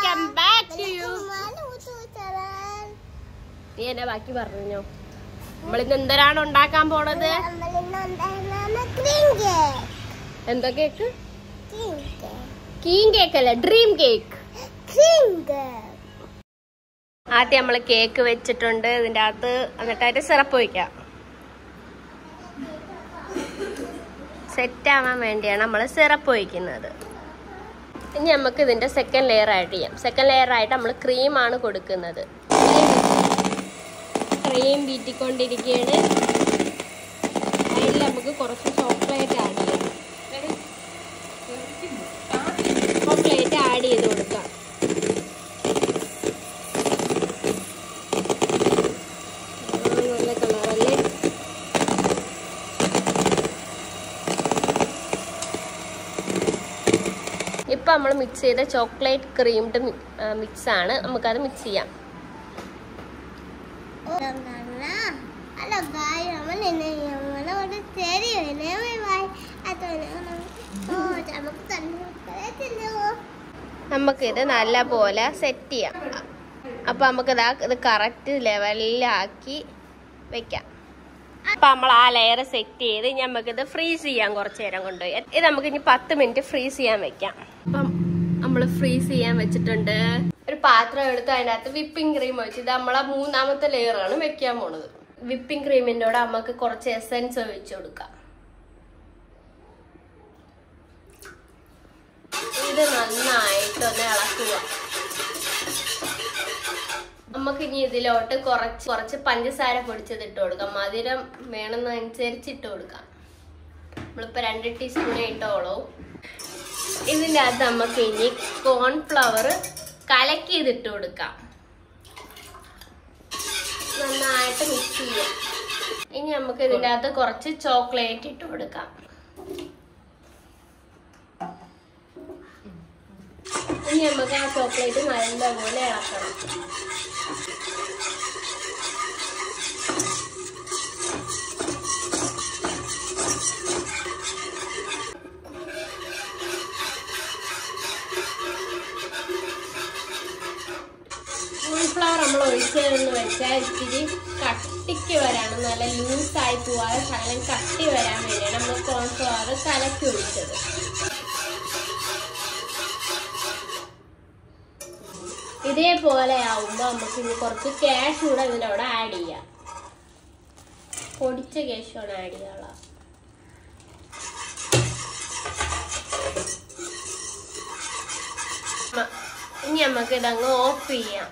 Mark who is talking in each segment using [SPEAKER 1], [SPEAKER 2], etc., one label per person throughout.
[SPEAKER 1] Welcome back to you നീ എന്നെ ബാക്കി പറഞ്ഞോ നമ്മളിന്ന് എന്തരാണ് ഉണ്ടാക്കാൻ പോണത് എന്താ കേക്ക് കീം കേക്ക് അല്ല ഡ്രീം കേക്ക് ആദ്യം നമ്മൾ കേക്ക് വെച്ചിട്ടുണ്ട് ഇതിന്റെ അകത്ത് എന്നിട്ടായിട്ട് സിറപ്പ് ഒഴിക്കാം സെറ്റ് ആവാൻ വേണ്ടിയാണ് നമ്മൾ സിറപ്പ് ഒഴിക്കുന്നത് ഇനി നമുക്ക് ഇതിന്റെ സെക്കൻഡ് ലെയർ ആഡ് ചെയ്യാം സെക്കൻഡ് ലെയർ ആയിട്ട് നമ്മൾ ക്രീമാണ് കൊടുക്കുന്നത് ക്രീം വീട്ടിക്കൊണ്ടിരിക്കുകയാണ് അതിൽ നമുക്ക് കുറച്ച് ചോക്ലേറ്റ് ആഡ് ചെയ്യാം ചോക്ലേറ്റ് ആഡ് ചെയ്ത് കൊടുക്കാം ആ, നല്ല കളറല്ലേ ഇപ്പൊ നമ്മൾ മിക്സ് ചെയ്ത ചോക്ലേറ്റ് ക്രീംഡ് മിക്സ് ആണ് നമുക്കത് മിക്സ് ചെയ്യാം
[SPEAKER 2] ഹലോ ഗായ് നമ്മൾ നമ്മളെ ഒരു ചെറിയ നമുക്ക് തന്നെ
[SPEAKER 1] നമുക്കിത് നല്ല പോലെ സെറ്റ് ചെയ്യാം അപ്പൊ നമുക്ക് ഇതാ ഇത് കറക്റ്റ് ലെവലിലാക്കി വെക്കാം അപ്പൊ നമ്മൾ ആ ലെയർ സെറ്റ് ചെയ്ത് ഇനി നമുക്കിത് ഫ്രീസ് ചെയ്യാൻ കുറച്ച് നേരം കൊണ്ടുപോയി ഇത് നമുക്ക് ഇനി പത്ത് മിനിറ്റ് ഫ്രീസ് ചെയ്യാൻ വെക്കാം അപ്പം നമ്മൾ ഫ്രീസ് ചെയ്യാൻ വെച്ചിട്ടുണ്ട് ഒരു പാത്രം എടുത്ത് അതിനകത്ത് വിപ്പിംഗ് ക്രീം ഒഴിച്ച് ഇത് നമ്മളെ മൂന്നാമത്തെ ലെയർ ആണ് വെക്കാൻ പോണത് വിപ്പിംഗ് ക്രീമിന്റെ കൂടെ നമുക്ക് കുറച്ച് എസൻസ് ഒഴിച്ചു കൊടുക്കാം ഇത് നന്നായിട്ടൊന്ന് ഇളക്കുക നമുക്ക് ഇനി ഇതിലോട്ട് കുറച്ച് കുറച്ച് പഞ്ചസാര പൊടിച്ചത് ഇട്ട് കൊടുക്കാം മധുരം വേണമെന്നനുസരിച്ച് ഇട്ട് കൊടുക്കാം നമ്മളിപ്പോ രണ്ട് ടീസ്പൂണേ ഇട്ടോളൂ ഇതിൻ്റെ അകത്ത് നമുക്ക് ഇനി കോൺഫ്ലവർ കലക്കി ഇതിട്ട് കൊടുക്കാം നന്നായിട്ട് മിക്സ് ചെയ്യാം ഇനി നമുക്ക് ഇതിൻ്റെ അകത്ത് കുറച്ച് ചോക്ലേറ്റ് ഇട്ട് കൊടുക്കാം ഇനി നമുക്ക് ആ ചോക്ലേറ്റ് നല്ലപോലെ ഇളക്കണം കോൺഫ്ലവർ നമ്മൾ ഒഴിച്ചതെന്ന് വെച്ചാൽ ഇത്തിരി കട്ടിക്ക് വരാണ് നല്ല ലൂസായി പോവാതെ ശകലം കട്ടി വരാൻ വേണ്ടിയാണ് നമ്മൾ കോൺഫ്ലവർ കലക്കി ഒഴിച്ചത് ഇതേപോലെ ആവുമ്പോ നമുക്ക് ഇനി കുറച്ച് ക്യാഷ് കൂടെ ഇതിനോട് ആഡ് ചെയ്യാം പൊടിച്ച ക്യാഷ് കൂടെ ആഡ് ചെയ്യാനുള്ള ഇനി നമുക്ക് ഇതങ്ങ് ഓഫ് ചെയ്യാം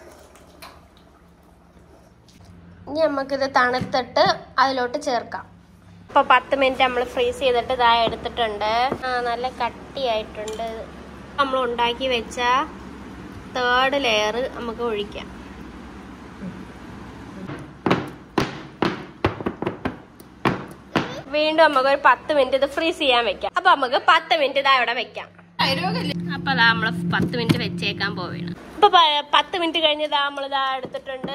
[SPEAKER 1] ഇനി നമുക്കിത് തണുത്തിട്ട് അതിലോട്ട് ചേർക്കാം ഇപ്പൊ പത്ത് മിനിറ്റ് നമ്മൾ ഫ്രീസ് ചെയ്തിട്ട് ഇതാ എടുത്തിട്ടുണ്ട് ആ നല്ല കട്ടിയായിട്ടുണ്ട് നമ്മൾ ഉണ്ടാക്കി വെച്ച തേർഡ് ലെയർ നമുക്ക് ഒഴിക്കാം വീണ്ടും നമുക്ക് ഒരു പത്ത് മിനിറ്റ് ഇത് ഫ്രീസ് ചെയ്യാൻ വെക്കാം അപ്പൊ നമുക്ക് പത്ത് മിനിറ്റ് ഇതാ ഇവിടെ വെക്കാം അപ്പൊ അതാ നമ്മള് പത്ത് മിനിറ്റ് വെച്ചേക്കാൻ പോവുകയാണ് അപ്പൊ പ- പത്ത് മിനിറ്റ് കഴിഞ്ഞതാ നമ്മളിതാ എടുത്തിട്ടുണ്ട്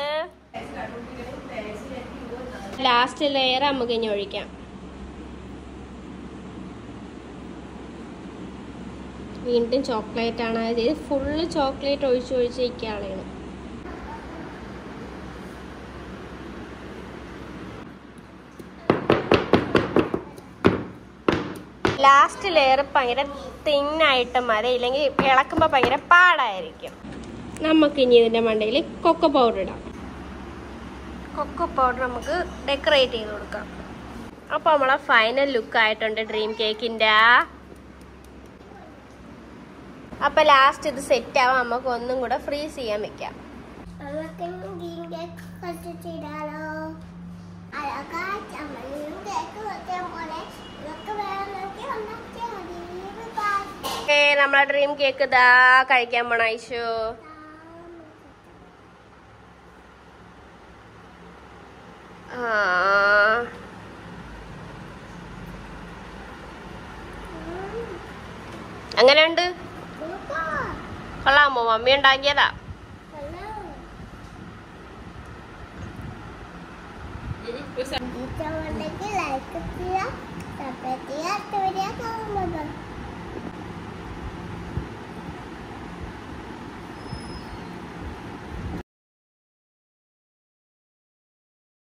[SPEAKER 1] ലാസ്റ്റ് ലെയർ നമുക്ക് ഇനി ഒഴിക്കാം വീണ്ടും ചോക്ലേറ്റ് ആണ് അത് ഫുള്ള് ചോക്ലേറ്റ് ഒഴിച്ച് ഒഴിച്ചിരിക്കുകയാണ് ലാസ്റ്റ് ലെയർ ഭയങ്കര തിന്നായിട്ട് മതി ഇല്ലെങ്കിൽ ഇളക്കുമ്പോൾ ഭയങ്കര പാടായിരിക്കും നമുക്ക് ഇനി ഇതിന്റെ മണ്ടയിൽ കൊക്കോ പൗഡർ ഇടാം കൊക്കോ പൗഡർ നമുക്ക് ഡെക്കറേറ്റ് ചെയ്ത് കൊടുക്കാം അപ്പോൾ നമ്മളെ ഫൈനൽ ലുക്ക് ആയിട്ടുണ്ട് ഡ്രീം കേക്കിന്റെ അപ്പൊ ലാസ്റ്റ് ഇത് സെറ്റ് ആവാൻ നമുക്ക് ഒന്നും കൂടെ ഫ്രീസ് ചെയ്യാൻ വെക്കാം
[SPEAKER 2] നമുക്ക് ഗ്രീൻ കേക്ക് കുറച്ചിടാലോ അതൊക്കെ ചമ്മലും കേക്ക് വെക്കാൻ പോലെ ഇതൊക്കെ വേണമെങ്കിൽ ഉണ്ടാക്കിയാൽ മതി Bye.
[SPEAKER 1] ഏ നമ്മളെ ഡ്രീം കേക്ക് ഇതാ കഴിക്കാൻ പോണ ഐശു ആ അങ്ങനെയുണ്ട് കൊള്ളാമോ മമ്മി ഉണ്ടാക്കിയതാ
[SPEAKER 2] ഇഷ്ടമുണ്ടെങ്കിൽ ലൈക്ക് ചെയ്യുക സബ്സ്ക്രൈബ് ചെയ്യുക അടുത്ത വീഡിയോ കാണുമ്പോൾ